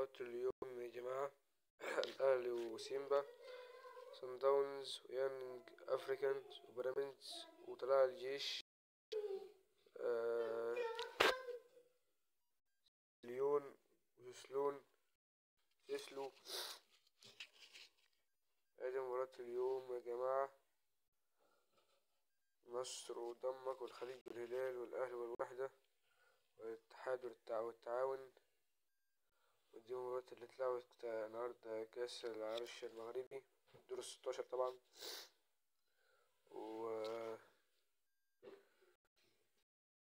مباراة اليوم يا جماعة الأهلي وسيمبا صن داونز ويانج أفريكانز وبيراميدز وطلائع الجيش آه، ليون وسلون سيسلو ادي مباراة اليوم يا جماعة مصر ودمك والخليج والهلال والأهلي والوحدة والاتحاد والتع- والتعاون ودي مباراة اللي اتلعبت النهاردة كأس العرش المغربي دور الستاشر طبعا و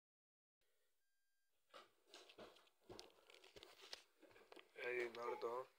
ادي النهاردة اهو